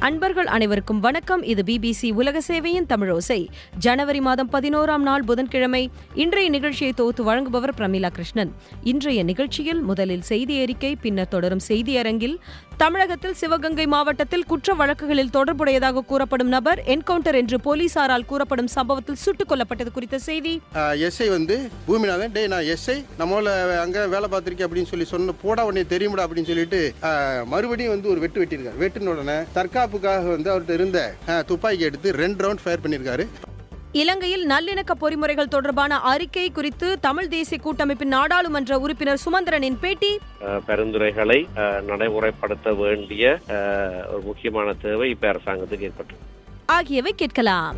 அன்பர்கள் அனைவருக்கும் வணக்கம் இது பிபிசி உலக சேவையின் தமிழோசை ஜனவரி மாதம் பதினோராம் நாள் புதன்கிழமை இன்றைய நிகழ்ச்சியை தொகுத்து வழங்குபவர் பிரமிளா கிருஷ்ணன் இன்றைய நிகழ்ச்சியில் முதலில் செய்தி அறிக்கை பின்னர் தொடரும் செய்தியரங்கில் தமிழகத்தில் சிவகங்கை மாவட்டத்தில் குற்ற வழக்குகளில் தொடர்புடையதாக கூறப்படும் நபர் என்கவுண்டர் என்று போலீசாரால் கூறப்படும் சம்பவத்தில் சுட்டுக் கொல்லப்பட்டது குறித்த செய்தி எஸ்ஐ வந்து பூமிநாதன் டேய் நான் எஸ்ஐ நம்மள அங்கே வேலை பார்த்துருக்கேன் அப்படின்னு சொல்லி சொன்ன போடா உடனே தெரியுமாடா அப்படின்னு சொல்லிட்டு ஆஹ், மறுபடியும் வந்து ஒரு வெட்டு வெட்டியிருக்காரு வெட்டின உடனே தற்காப்புக்காக வந்து அவர்கிட்ட இருந்த ஆஹ், துப்பாக்கி எடுத்து ரெண்டு ரவுண்ட் ஃபயர் பண்ணியிருக்காரு இலங்கையில் நல்லிணக்க பொறிமுறைகள் தொடர்பான அறிக்கை குறித்து தமிழ் தேசிய கூட்டமைப்பின் நாடாளுமன்ற உறுப்பினர் சுமந்திரனின் பேட்டி அஹ், பரிந்துரைகளை அஹ், நடைமுறைப்படுத்த வேண்டிய அஹ், ஒரு முக்கியமான தேவை இப்ப அரசாங்கத்துக்கு ஏற்பட்டு ஆகியவை கேட்கலாம்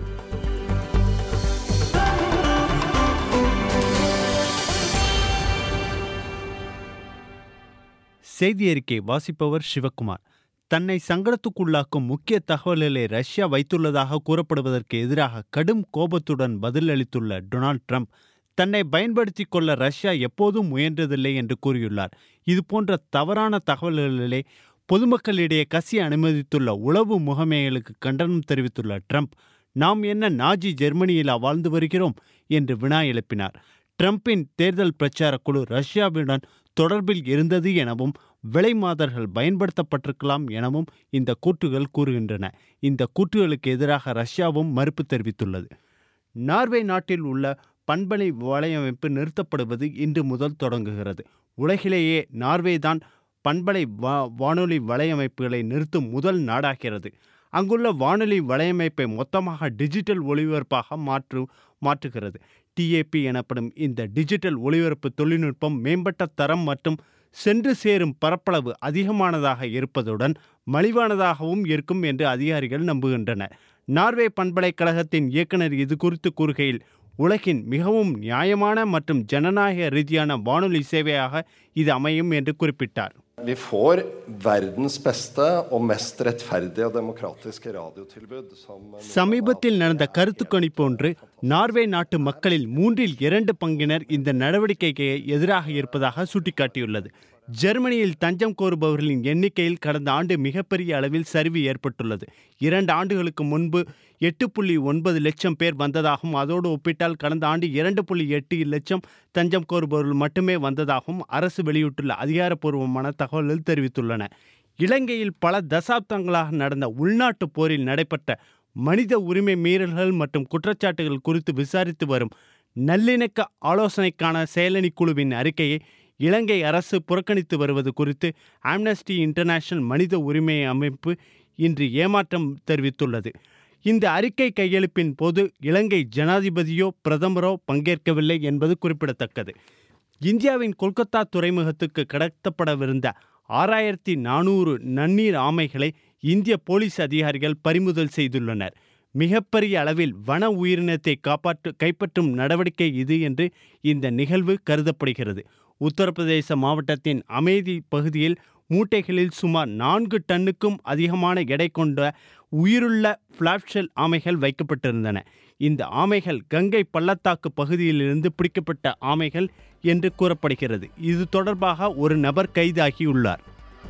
செய்தி அறிக்கை வாசிப்பவர் சிவக்குமார் தன்னை சங்கடத்துக்குள்ளாக்கும் முக்கிய தகவல்களை ரஷ்யா வைத்துள்ளதாக கூறப்படுவதற்கு எதிராக கடும் கோபத்துடன் பதிலளித்துள்ள டொனால்ட் ட்ரம்ப் தன்னை பயன்படுத்திக் கொள்ள ரஷ்யா எப்போதும் முயன்றதில்லை என்று கூறியுள்ளார் இதுபோன்ற தவறான தகவல்களிலே பொதுமக்களிடையே கசி அனுமதித்துள்ள உளவு முகமைகளுக்கு கண்டனம் தெரிவித்துள்ள ட்ரம்ப் நாம் என்ன நாஜி ஜெர்மனியிலா வாழ்ந்து வருகிறோம் என்று வினா எழுப்பினார் ட்ரம்பின் தேர்தல் பிரச்சார குழு ரஷ்யாவுடன் தொடர்பில் இருந்தது எனவும் விலைமாதர்கள் பயன்படுத்தப்பட்டிருக்கலாம் எனவும் இந்த கூற்றுகள் கூறுகின்றன இந்த கூற்றுகளுக்கு எதிராக ரஷ்யாவும் மறுப்பு தெரிவித்துள்ளது நார்வே நாட்டில் உள்ள பண்பலை வலையமைப்பு நிறுத்தப்படுவது இன்று முதல் தொடங்குகிறது உலகிலேயே நார்வேதான் பண்பலை வா வானொலி வலையமைப்புகளை நிறுத்தும் முதல் நாடாகிறது அங்குள்ள வானொலி வலையமைப்பை மொத்தமாக டிஜிட்டல் ஒளிபரப்பாக மாற்று மாற்றுகிறது டிஏபி எனப்படும் இந்த டிஜிட்டல் ஒளிபரப்பு தொழில்நுட்பம் மேம்பட்ட தரம் மற்றும் சென்று சேரும் பரப்பளவு அதிகமானதாக இருப்பதுடன் மலிவானதாகவும் இருக்கும் என்று அதிகாரிகள் நம்புகின்றனர் நார்வே பண்பலைக்கழகத்தின் இயக்குனர் இது குறித்து கூறுகையில் உலகின் மிகவும் நியாயமான மற்றும் ஜனநாயக ரீதியான வானொலி சேவையாக இது அமையும் என்று குறிப்பிட்டார் Vi får verdens beste og mest rettferdige og demokratiske radiotilbud som சமீபத்தில் நடந்த கருத்து கணிப்பு ஒன்று நார்வே நாட்டு மக்களில் மூன்றில் இரண்டு பங்கினர் இந்த நடவடிக்கைக்கு எதிராக இருப்பதாக சுட்டிக்காட்டியுள்ளது ஜெர்மனியில் தஞ்சம் கோருபவர்களின் எண்ணிக்கையில் கடந்த ஆண்டு மிகப்பெரிய அளவில் சரிவு ஏற்பட்டுள்ளது இரண்டு ஆண்டுகளுக்கு முன்பு எட்டு புள்ளி ஒன்பது லட்சம் பேர் வந்ததாகவும் அதோடு ஒப்பிட்டால் கடந்த ஆண்டு இரண்டு புள்ளி எட்டு லட்சம் தஞ்சம் கோருபவர்கள் மட்டுமே வந்ததாகவும் அரசு வெளியிட்டுள்ள அதிகாரப்பூர்வமான தகவல்கள் தெரிவித்துள்ளன இலங்கையில் பல தசாப்தங்களாக நடந்த உள்நாட்டு போரில் நடைபெற்ற மனித உரிமை மீறல்கள் மற்றும் குற்றச்சாட்டுகள் குறித்து விசாரித்து வரும் நல்லிணக்க ஆலோசனைக்கான செயலணி குழுவின் அறிக்கையை இலங்கை அரசு புறக்கணித்து வருவது குறித்து ஆம்னஸ்டி இன்டர்நேஷனல் மனித உரிமை அமைப்பு இன்று ஏமாற்றம் தெரிவித்துள்ளது இந்த அறிக்கை கையெழுப்பின் போது இலங்கை ஜனாதிபதியோ பிரதமரோ பங்கேற்கவில்லை என்பது குறிப்பிடத்தக்கது இந்தியாவின் கொல்கத்தா துறைமுகத்துக்கு கடத்தப்படவிருந்த ஆறாயிரத்தி நானூறு நன்னீர் ஆமைகளை இந்திய போலீஸ் அதிகாரிகள் பறிமுதல் செய்துள்ளனர் மிகப்பெரிய அளவில் வன உயிரினத்தை காப்பாற்று கைப்பற்றும் நடவடிக்கை இது என்று இந்த நிகழ்வு கருதப்படுகிறது உத்தரப்பிரதேச மாவட்டத்தின் அமேதி பகுதியில் மூட்டைகளில் சுமார் நான்கு டன்னுக்கும் அதிகமான எடை கொண்ட உயிருள்ள பிளாப்ஷெல் ஆமைகள் வைக்கப்பட்டிருந்தன இந்த ஆமைகள் கங்கை பள்ளத்தாக்கு பகுதியிலிருந்து பிடிக்கப்பட்ட ஆமைகள் என்று கூறப்படுகிறது இது தொடர்பாக ஒரு நபர் கைதாகியுள்ளார்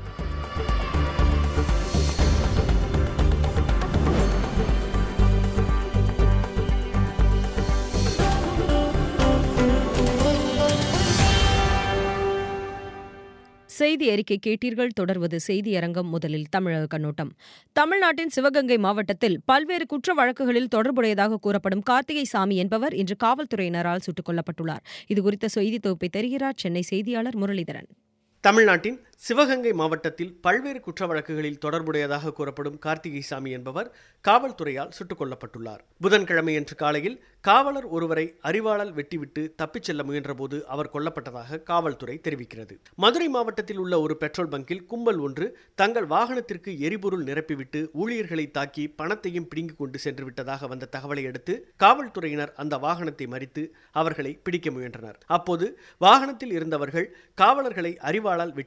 செய்தி அறிக்கை கேட்டீர்கள் தொடர்வது செய்தியரங்கம் முதலில் தமிழக கண்ணோட்டம் தமிழ்நாட்டின் சிவகங்கை மாவட்டத்தில் பல்வேறு குற்ற வழக்குகளில் தொடர்புடையதாக கூறப்படும் கார்த்திகை சாமி என்பவர் இன்று காவல்துறையினரால் சுட்டுக் கொல்லப்பட்டுள்ளார் இதுகுறித்த செய்தி தொகுப்பை தருகிறார் சென்னை செய்தியாளர் முரளிதரன் தமிழ்நாட்டின் சிவகங்கை மாவட்டத்தில் பல்வேறு குற்ற வழக்குகளில் தொடர்புடையதாக கூறப்படும் கார்த்திகை சாமி என்பவர் காவல்துறையால் சுட்டுக் கொல்லப்பட்டுள்ளார் புதன்கிழமையன்று காலையில் காவலர் ஒருவரை அறிவாளால் வெட்டிவிட்டு தப்பிச் செல்ல முயன்றபோது அவர் கொல்லப்பட்டதாக காவல்துறை தெரிவிக்கிறது மதுரை மாவட்டத்தில் உள்ள ஒரு பெட்ரோல் பங்கில் கும்பல் ஒன்று தங்கள் வாகனத்திற்கு எரிபொருள் நிரப்பிவிட்டு ஊழியர்களை தாக்கி பணத்தையும் பிடுங்கிக் கொண்டு சென்று விட்டதாக வந்த தகவலை அடுத்து காவல்துறையினர் அந்த வாகனத்தை மறித்து அவர்களை பிடிக்க முயன்றனர் அப்போது வாகனத்தில் இருந்தவர்கள் காவலர்களை அறிவாளால் வெட்டியதாக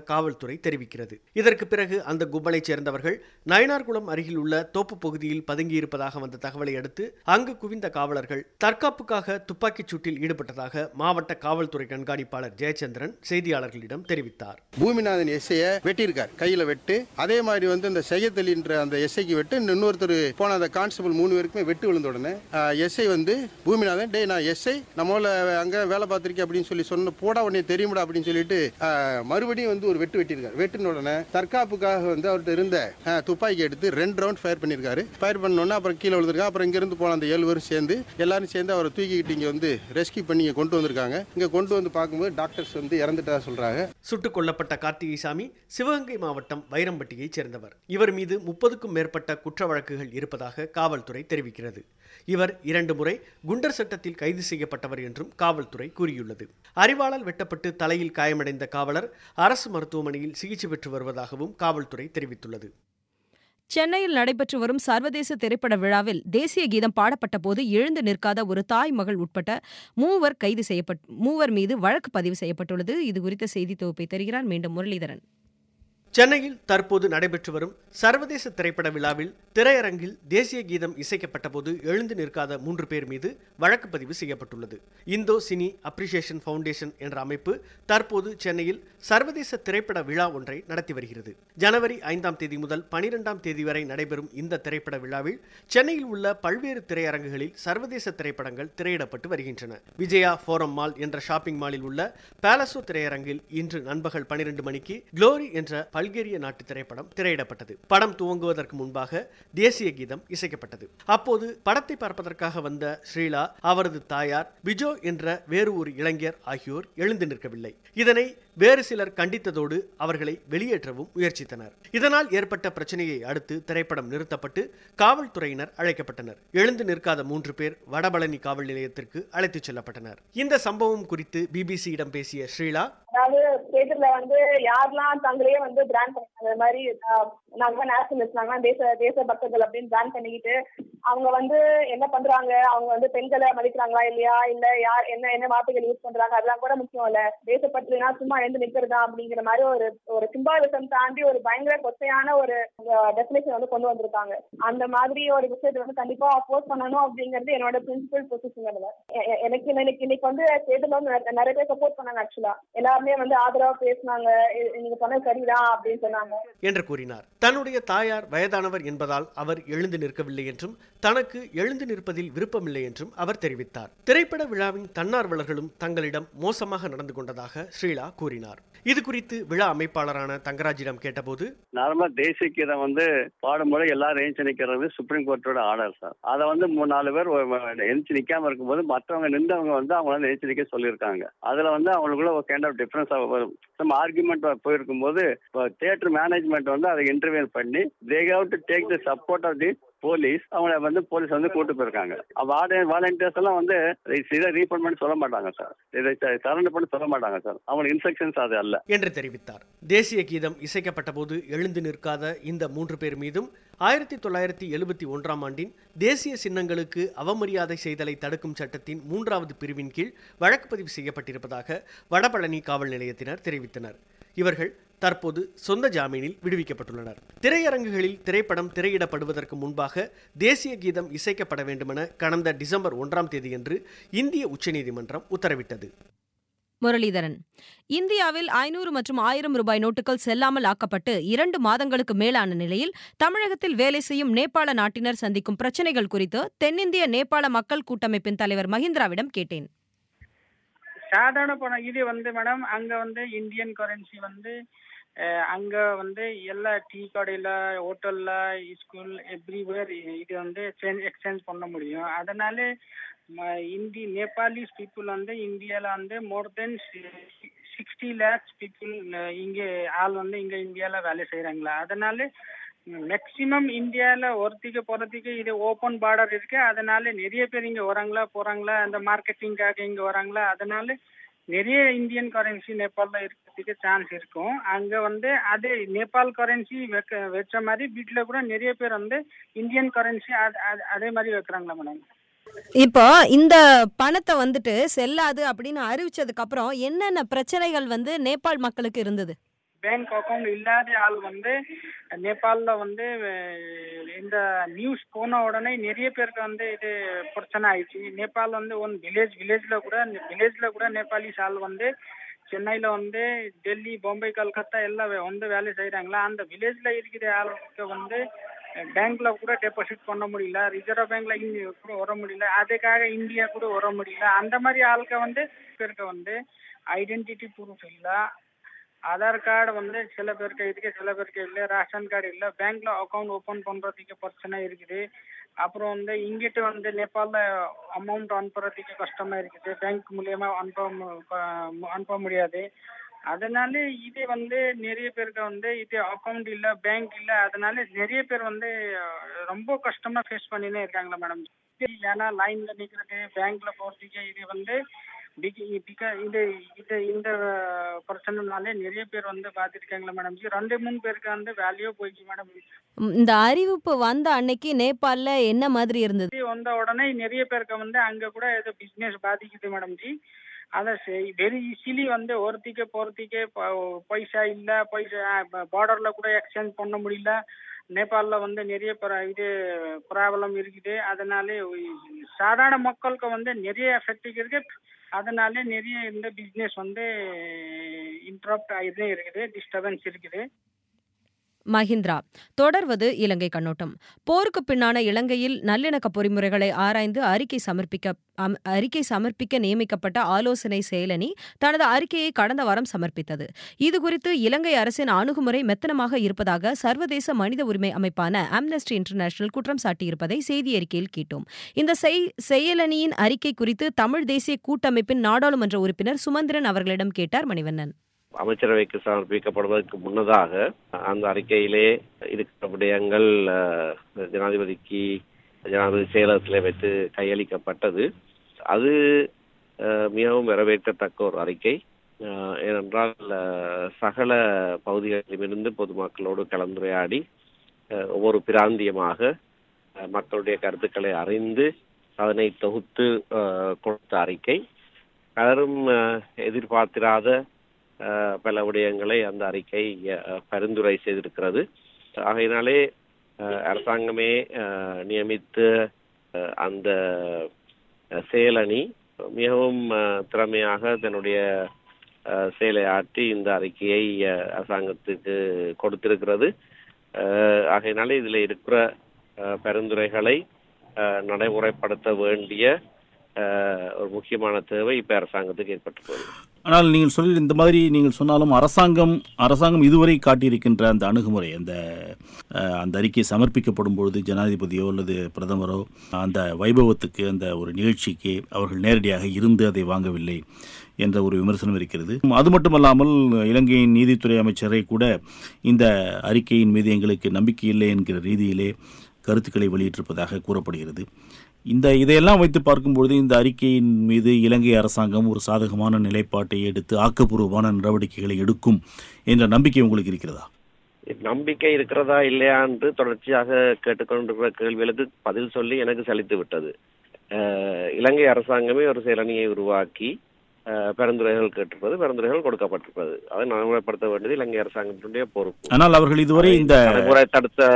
காவல்துறை தெரிவிக்கிறது இதற்கு பிறகு அந்த கும்பலைச் சேர்ந்தவர்கள் நயனார்குளம் அருகில் உள்ள தோப்பு பகுதியில் பதுங்கியிருப்பதாக வந்த தகவலை அடுத்து அங்கு குவிந்த காவலர்கள் தற்காப்புக்காக துப்பாக்கிச் சூட்டில் ஈடுபட்டதாக மாவட்ட காவல்துறை கண்காணிப்பாளர் ஜெயச்சந்திரன் செய்தியாளர்களிடம் தெரிவித்தார் பூமிநாதன் எஸ்ஐய வெட்டியிருக்கார் கையில வெட்டு அதே மாதிரி வந்து இந்த செய்யத்தலின்ற அந்த எஸ்ஐக்கு வெட்டு இன்னொருத்தர் போன அந்த கான்ஸ்டபிள் மூணு பேருக்குமே வெட்டு விழுந்த உடனே எஸ்ஐ வந்து பூமிநாதன் டேய் நான் எஸ்ஐ நம்மள அங்க வேலை பார்த்திருக்கேன் அப்படின்னு சொல்லி சொன்ன போடா உடனே தெரியுமாடா அப்படின்னு சொல்லிட்டு ஆஹ், மறுபடியும் வந்து ஒரு வெட்டு வெட்டியிருக்காரு வெட்டின உடனே தற்காப்புக்காக வந்து அவர்கிட்ட இருந்த ஆஹ், துப்பாக்கி எடுத்து ரெண்டு ரவுண்ட் ஃபயர் பண்ணியிருக்காரு ஃபயர் பண்ண உடனே அப்புறம் கீழே விழுந்திருக்காங்க அப்புறம் இங்கிருந்து போன அந்த ஏழு பேரும் சேர்ந்து எல்லாரும் சேர்ந்து அவரை தூக்கிக்கிட்டு இங்க வந்து ரெஸ்கியூ பண்ணி இங்க கொண்டு வந்திருக்காங்க இங்க கொண்டு வந்து பார்க்கும்போது டாக்டர்ஸ் வந்து இறந்துட்டா சொல்றாங்க சுட்டுக் கொல்லப்பட்ட கார்த்திகைசாமி சிவகங்கை மாவட்டம் வைரம்பட்டியைச் சேர்ந்தவர் இவர் மீது முப்பதுக்கும் மேற்பட்ட குற்ற வழக்குகள் இருப்பதாக காவல்துறை தெரிவிக்கிறது இவர் இரண்டு முறை குண்டர் சட்டத்தில் கைது செய்யப்பட்டவர் என்றும் காவல்துறை கூறியுள்ளது அறிவாளால் வெட்டப்பட்டு தலையில் காயமடைந்த காவலர் அரசு மருத்துவமனையில் சிகிச்சை பெற்று வருவதாகவும் காவல்துறை தெரிவித்துள்ளது சென்னையில் நடைபெற்று வரும் சர்வதேச திரைப்பட விழாவில் தேசிய கீதம் பாடப்பட்ட போது எழுந்து நிற்காத ஒரு தாய் மகள் உட்பட்ட மூவர் கைது செய்யப்பட் மூவர் மீது வழக்கு பதிவு செய்யப்பட்டுள்ளது இது குறித்த செய்தி தொகுப்பை தருகிறார் மீண்டும் முரளிதரன் சென்னையில் தற்போது நடைபெற்று வரும் சர்வதேச திரைப்பட விழாவில் திரையரங்கில் தேசிய கீதம் இசைக்கப்பட்ட போது எழுந்து நிற்காத மூன்று பேர் மீது வழக்கு பதிவு செய்யப்பட்டுள்ளது இந்தோ சினி அப்ரிசியேஷன் ஃபவுண்டேஷன் என்ற அமைப்பு தற்போது சென்னையில் சர்வதேச திரைப்பட விழா ஒன்றை நடத்தி வருகிறது ஜனவரி ஐந்தாம் தேதி முதல் பனிரெண்டாம் தேதி வரை நடைபெறும் இந்த திரைப்பட விழாவில் சென்னையில் உள்ள பல்வேறு திரையரங்குகளில் சர்வதேச திரைப்படங்கள் திரையிடப்பட்டு வருகின்றன விஜயா ஃபோரம் மால் என்ற ஷாப்பிங் மாலில் உள்ள பேலசோ திரையரங்கில் இன்று நண்பகல் பனிரெண்டு மணிக்கு குளோரி என்ற பல்கேரிய நாட்டு திரைப்படம் திரையிடப்பட்டது படம் துவங்குவதற்கு முன்பாக தேசிய கீதம் இசைக்கப்பட்டது அப்போது படத்தை பார்ப்பதற்காக வந்த ஸ்ரீலா அவரது தாயார் பிஜோ என்ற வேறு ஒரு இளைஞர் ஆகியோர் எழுந்து நிற்கவில்லை இதனை வேறு சிலர் கண்டித்ததோடு அவர்களை வெளியேற்றவும் முயற்சித்தனர் இதனால் ஏற்பட்ட பிரச்சனையை அடுத்து திரைப்படம் நிறுத்தப்பட்டு காவல்துறையினர் அழைக்கப்பட்டனர் எழுந்து நிற்காத மூன்று பேர் வடபழனி காவல் நிலையத்திற்கு அழைத்துச் செல்லப்பட்டனர் இந்த சம்பவம் குறித்து பிபிசியிடம் பேசிய ஸ்ரீலா அதாவது தேட்டர்ல வந்து யாரெல்லாம் தங்களையே வந்து பிராண்ட் பண்ணாங்க இந்த மாதிரி ஆஹ், நாங்க நேஷனலிஸ்ட் நாங்க தேச தேச பக்தர்கள் அப்படின்னு பிராண்ட் பண்ணிக்கிட்டு அவங்க வந்து என்ன பண்றாங்க அவங்க வந்து பெண்களை மதிக்கிறாங்களா இல்லையா இல்ல யார் என்ன என்ன வார்த்தைகள் யூஸ் பண்றாங்க அதெல்லாம் கூட முக்கியம் இல்ல தேசப்பற்றுனா சும்மா எழுந்து நிக்கிறதா அப்படிங்கிற மாதிரி ஒரு ஒரு சிம்பாலிசம் தாண்டி ஒரு பயங்கர கொச்சையான ஒரு டெஃபினேஷன் வந்து கொண்டு வந்திருக்காங்க அந்த மாதிரி ஒரு விஷயத்தை வந்து கண்டிப்பா அப்போஸ் பண்ணணும் அப்படிங்கிறது என்னோட பிரின்சிபல் பொசிஷன் அதுல எ- எ- எனக்கு இன்னைக்கு இன்னைக்கு வந்து தேர்தல் வந்து நிறைய- நிறைய பேர் சப்போர்ட் பண்ணாங்க ஆக்சுவலா எல்லாருமே வந்து ஆதரவா பேசினாங்க இ- நீங்க சொன்னது சரிதான் அப்படின்னு சொன்னாங்க என்று கூறினார் தன்னுடைய தாயார் வயதானவர் என்பதால் அவர் எழுந்து நிற்கவில்லை என்றும் தனக்கு எழுந்து நிற்பதில் விருப்பமில்லை என்றும் அவர் தெரிவித்தார் திரைப்பட விழாவின் தன்னார்வலர்களும் தங்களிடம் மோசமாக நடந்து கொண்டதாக ஸ்ரீலா கூறினார் இது குறித்து விழா அமைப்பாளரான தங்கராஜிடம் கேட்டபோது நார்மலா தேசிய கீதம் வந்து பாடும்போது எல்லாரும் எழுந்து நிக்கிறது சுப்ரீம் கோர்ட்டோட ஆர்டர் சார் அதை வந்து மூணு நாலு பேர் எழுந்து நிக்காம இருக்கும்போது மற்றவங்க நின்றவங்க வந்து அவங்க வந்து எழுந்து நிக்க சொல்லியிருக்காங்க அதுல வந்து அவங்களுக்குள்ள ஒரு கைண்ட் ஆஃப் டிஃபரன்ஸ் வரும் நம்ம ஆர்குமெண்ட் போயிருக்கும்போது தியேட்டர் மேனேஜ்மெண்ட் வந்து அதை இன்டர்வியூ பண்ணி they have to take the support of the police அவங்கள வந்து போலீஸ் வந்து கூட்டு போயிருக்காங்க வாலண்டியர்ஸ் எல்லாம் வந்து இதை ரீஃபண்ட் பண்ணி சொல்ல மாட்டாங்க சார் இதை சரண்டர் பண்ணி சொல்ல மாட்டாங்க சார் அவங்களுக்கு இன்ஸ்ட்ரக்ஷன்ஸ் அது அல்ல என்று தெரிவித்தார் தேசிய கீதம் இசைக்கப்பட்ட போது எழுந்து நிற்காத இந்த மூன்று பேர் மீதும் ஆயிரத்தி தொள்ளாயிரத்தி எழுபத்தி ஒன்றாம் ஆண்டின் தேசிய சின்னங்களுக்கு அவமரியாதை செய்தலை தடுக்கும் சட்டத்தின் மூன்றாவது பிரிவின் கீழ் வழக்கு பதிவு செய்யப்பட்டிருப்பதாக வடபழனி காவல் நிலையத்தினர் தெரிவித்தனர் இவர்கள் தற்போது சொந்த ஜாமீனில் விடுவிக்கப்பட்டுள்ளனர் திரையரங்குகளில் திரைப்படம் திரையிடப்படுவதற்கு முன்பாக தேசிய கீதம் இசைக்கப்பட வேண்டுமென கடந்த டிசம்பர் ஒன்றாம் தேதியன்று இந்திய உச்சநீதிமன்றம் உத்தரவிட்டது முரளிதரன் இந்தியாவில் ஐநூறு மற்றும் ஆயிரம் ரூபாய் நோட்டுகள் செல்லாமல் ஆக்கப்பட்டு இரண்டு மாதங்களுக்கு மேலான நிலையில் தமிழகத்தில் வேலை செய்யும் நேபாள நாட்டினர் சந்திக்கும் பிரச்சினைகள் குறித்து தென்னிந்திய நேபாள மக்கள் கூட்டமைப்பின் தலைவர் மஹிந்திராவிடம் கேட்டேன் சாதாரண பணம் இது வந்து மேடம் அங்க வந்து இந்தியன் கரன்சி வந்து அஹ், அங்க வந்து எல்லா டீ கடையில ஹோட்டல்ல ஸ்கூல் எவ்ரிவேர் இது வந்து எக்ஸ்சேஞ்ச் பண்ண முடியும் அதனால ம- இந்தி நேபாளிஸ் பீப்புள் வந்து இந்தியால வந்து more than sixty lakhs people இங்கே ஆள் வந்து இங்க இந்தியால வேலை செய்யறாங்களா அதனால மேக்சிமம் இந்தியால ஒருத்திக்கு போறதுக்கு இது ஓப்பன் பார்டர் இருக்கு அதனால நிறைய பேர் இங்க வராங்களா போறாங்களா அந்த மார்க்கெட்டிங்காக இங்க வராங்களா அதனால நிறைய இந்தியன் கரன்சி நேபாளில் இருக்கிறதுக்கு சான்ஸ் இருக்கும் அங்க வந்து அதே நேபாள் கரன்சி வைக்க வச்ச மாதிரி வீட்டுல கூட நிறைய பேர் வந்து இந்தியன் கரன்சி அதே மாதிரி வைக்கிறாங்களா மேடம் இப்போ இந்த பணத்தை வந்துட்டு செல்லாது அப்படின்னு அறிவிச்சதுக்கு அப்புறம் என்னென்ன பிரச்சனைகள் வந்து நேபாள் மக்களுக்கு இருந்தது பேங்க் அக்கவுண்ட் இல்லாத ஆள் வந்து நேபாளில் வந்து அஹ், இந்த நியூஸ் போன உடனே நிறைய பேருக்கு வந்து இது பிரச்சனை ஆயிடுச்சு நேபாள் வந்து ஒன் வில்லேஜ் வில்லேஜ்ல கூட வில்லேஜ்ல கூட நேபாளிஸ் ஆள் வந்து சென்னையில வந்து டெல்லி பாம்பே கல்கத்தா எல்லாம் வே- வந்து வேலை செய்யறாங்களா அந்த வில்லேஜ்ல இருக்கிற ஆளுக்கு வந்து பேங்க்ல கூட டெபாசிட் பண்ண முடியல ரிசர்வ் பேங்க்ல இங்க கூட வர முடியல அதுக்காக இந்தியா கூட வர முடியல அந்த மாதிரி ஆளுக்க வந்து பேருக்கு வந்து ஐடென்டிட்டி ப்ரூஃப் இல்ல ஆதார் கார்டு வந்து சில பேருக்கு இருக்கு சில பேருக்கு இல்லை ரேஷன் கார்டு இல்லை பேங்க்ல அக்கௌண்ட் ஓபன் பண்றதுக்கு பிரச்சனை இருக்குது அப்புறம் வந்து இங்கிட்டு வந்து நேபாளில் அமௌண்ட் அனுப்புறதுக்கு கஷ்டமா இருக்குது பேங்க் மூலியமா அனுப்ப மு- ப- அனுப்ப முடியாது அதனால இது வந்து நிறைய பேருக்கு வந்து இது அக்கௌண்ட் இல்ல பேங்க் இல்ல அதனால நிறைய பேர் வந்து அஹ், ரொம்ப கஷ்டமா ஃபேஸ் பண்ணினே இருக்காங்களா மேடம் ஏன்னா லைன்ல நிக்கிறது பேங்க்ல போறதுக்கு இது வந்து பிக- பிக- இது இது இந்த பிரச்சனைனாலே நிறைய பேர் வந்து பாத்துருக்காங்களா மேடம் ரெண்டு மூணு பேருக்கு வந்து வேலையோ போயிடுச்சு மேடம் ம், இந்த அறிவிப்பு வந்த அன்னைக்கு நேபாளில் என்ன மாதிரி இருந்தது இது வந்த உடனே நிறைய பேருக்கு வந்து அங்க கூட ஏதோ பிசினஸ் பாதிக்குது மேடம் ஜி அதை வெரி ஈஸிலி வந்து ஒருத்திக்கு போறதுக்கே ப- பைசா இல்ல பைசா பார்டர்ல கூட எக்ஸ்சேஞ்ச் பண்ண முடியல நேபாளில் வந்து நிறைய பிர- இது ப்ராப்ளம் இருக்குது அதனால சாதாரண மக்களுக்கு வந்து நிறைய எஃபெக்ட் இருக்கு அதனால நிறைய இந்த பிசினஸ் வந்து இன்டரப்ட் ஆகிட்டே இருக்குது டிஸ்டர்பன்ஸ் இருக்குது மஹிந்திரா தொடர்வது இலங்கை கண்ணோட்டம் போருக்கு பின்னான இலங்கையில் நல்லிணக்க பொறிமுறைகளை ஆராய்ந்து அறிக்கை சமர்ப்பிக்க அம்- அறிக்கை சமர்ப்பிக்க நியமிக்கப்பட்ட ஆலோசனை செயலணி தனது அறிக்கையை கடந்த வாரம் சமர்ப்பித்தது இதுகுறித்து இலங்கை அரசின் அணுகுமுறை மெத்தனமாக இருப்பதாக சர்வதேச மனித உரிமை அமைப்பான ஆம்னஸ்டி இன்டர்நேஷனல் குற்றம் சாட்டியிருப்பதை செய்தி அறிக்கையில் கேட்டோம் இந்த செய்- செயலணியின் அறிக்கை குறித்து தமிழ் தேசிய கூட்டமைப்பின் நாடாளுமன்ற உறுப்பினர் சுமந்திரன் அவர்களிடம் கேட்டார் மணிவண்ணன் அமைச்சரவைக்கு சமர்ப்பிக்கப்படுவதற்கு முன்னதாக அந்த அறிக்கையிலே இருக்கிற விடயங்கள் அஹ், ஜனாதிபதிக்கு ஜனாதிபதி செயலகத்திலே வைத்து கையளிக்கப்பட்டது அது அஹ், மிகவும் வரவேற்கத்தக்க ஒரு அறிக்கை அஹ், ஏனென்றால் அஹ், சகல பகுதிகளிலுமிருந்து பொதுமக்களோடு கலந்துரையாடி அஹ், ஒவ்வொரு பிராந்தியமாக அஹ், மக்களுடைய கருத்துக்களை அறிந்து அதனை தொகுத்து அஹ், கொடுத்த அறிக்கை பலரும் அஹ், எதிர்பார்த்திராத அஹ், பல விடயங்களை அந்த அறிக்கை அஹ், பரிந்துரை செய்திருக்கிறது ஆகையினாலே அஹ், அரசாங்கமே அஹ், நியமித்த அஹ், அந்த அஹ், செயலணி மிகவும் அஹ், திறமையாக தன்னுடைய அஹ், செயலை ஆற்றி இந்த அறிக்கையை அஹ், அரசாங்கத்துக்கு கொடுத்திருக்கிறது அஹ், ஆகையினாலே இதில் இருக்கிற அஹ், பரிந்துரைகளை அஹ், நடைமுறைப்படுத்த வேண்டிய அஹ், ஒரு முக்கியமான தேவை இப்ப அரசாங்கத்துக்கு ஏற்பட்டுள்ளது ஆனால் நீங்கள் சொல்லி இந்த மாதிரி நீங்கள் சொன்னாலும் அரசாங்கம் அரசாங்கம் இதுவரை காட்டியிருக்கின்ற அந்த அணுகுமுறை அந்த அஹ், அந்த அறிக்கை சமர்ப்பிக்கப்படும் பொழுது ஜனாதிபதியோ அல்லது பிரதமரோ அந்த வைபவத்துக்கு அந்த ஒரு நிகழ்ச்சிக்கு அவர்கள் நேரடியாக இருந்து அதை வாங்கவில்லை என்ற ஒரு விமர்சனம் இருக்கிறது அது மட்டுமல்லாமல் இலங்கையின் நீதித்துறை அமைச்சரை கூட இந்த அறிக்கையின் மீது எங்களுக்கு நம்பிக்கை இல்லை என்கிற ரீதியிலே கருத்துக்களை வெளியிட்டிருப்பதாக கூறப்படுகிறது இந்த இதையெல்லாம் வைத்து பார்க்கும்பொழுது இந்த அறிக்கையின் மீது இலங்கை அரசாங்கம் ஒரு சாதகமான நிலைப்பாட்டை எடுத்து ஆக்கப்பூர்வமான நடவடிக்கைகளை எடுக்கும் என்ற நம்பிக்கை உங்களுக்கு இருக்கிறதா நம்பிக்கை இருக்கிறதா இல்லையா என்று தொடர்ச்சியாக கேட்டுக்கொண்டிருக்கிற கேள்விகளுக்கு பதில் சொல்லி எனக்கு சலித்து விட்டது அஹ், இலங்கை அரசாங்கமே ஒரு செயலணியை உருவாக்கி அஹ், பரிந்துரைகள் கேட்டிருப்பது பரிந்துரைகள் கொடுக்கப்பட்டிருப்பது அதை நடைமுறைப்படுத்த வேண்டியது இலங்கை அரசாங்கத்தினுடைய பொறுப்பு ஆனால் அவர்கள் இதுவரை இந்த நடைமுறை தடுத்த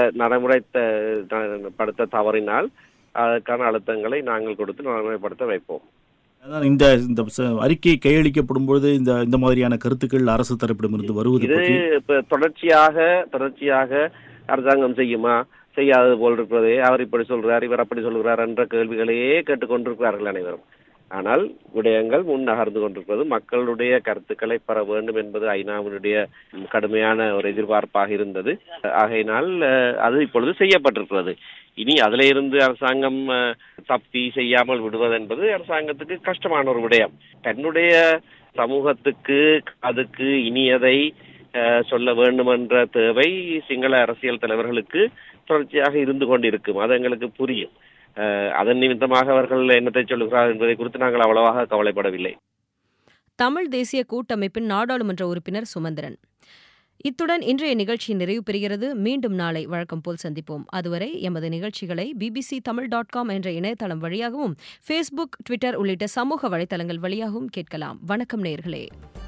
நடைமுறைத்த படுத்த தவறினால் அதற்கான அழுத்தங்களை நாங்கள் கொடுத்து நடைமுறைப்படுத்த வைப்போம் அதான் இந்த இந்த ச- அறிக்கை கையளிக்கப்படும் பொழுது இந்த இந்த மாதிரியான கருத்துக்கள் அரசு தரப்பிடமிருந்து வருவது இது பற்றி இப்ப தொடர்ச்சியாக தொடர்ச்சியாக அரசாங்கம் செய்யுமா செய்யாதது போல் இருக்கிறதே அவர் இப்படி சொல்றார் இவர் அப்படி சொல்கிறார் என்ற கேள்விகளையே கேட்டுக்கொண்டிருக்கிறார்கள் அனைவரும் ஆனால் விடயங்கள் முன் நகர்ந்து கொண்டிருப்பது மக்களுடைய கருத்துக்களை பெற வேண்டும் என்பது ஐநாவினுடைய கடுமையான ஒரு எதிர்பார்ப்பாக இருந்தது ஆகையினால் அஹ், அது இப்பொழுது செய்யப்பட்டிருக்கிறது இனி அதில இருந்து அரசாங்கம் அஹ், தப்பி செய்யாமல் விடுவது என்பது அரசாங்கத்துக்கு கஷ்டமான ஒரு விடயம் தன்னுடைய சமூகத்துக்கு அதுக்கு இனியதை அஹ், சொல்ல வேண்டும் என்ற தேவை சிங்கள அரசியல் தலைவர்களுக்கு தொடர்ச்சியாக இருந்து கொண்டிருக்கும் அது எங்களுக்கு புரியும் அஹ், அதன் நிமித்தமாக அவர்கள் என்னத்தை சொல்லுகிறார் என்பதை குறித்து நாங்கள் அவ்வளவாக கவலைப்படவில்லை தமிழ் தேசிய கூட்டமைப்பின் நாடாளுமன்ற உறுப்பினர் சுமந்திரன் இத்துடன் இன்றைய நிகழ்ச்சி நிறைவு பெறுகிறது மீண்டும் நாளை வழக்கம் போல் சந்திப்போம் அதுவரை எமது நிகழ்ச்சிகளை பிபிசி தமிழ் டாட் காம் என்ற இணையதளம் வழியாகவும் ஃபேஸ்புக் ட்விட்டர் உள்ளிட்ட சமூக வலைதளங்கள் வழியாகவும் கேட்கலாம் வணக்கம் நேயர்களே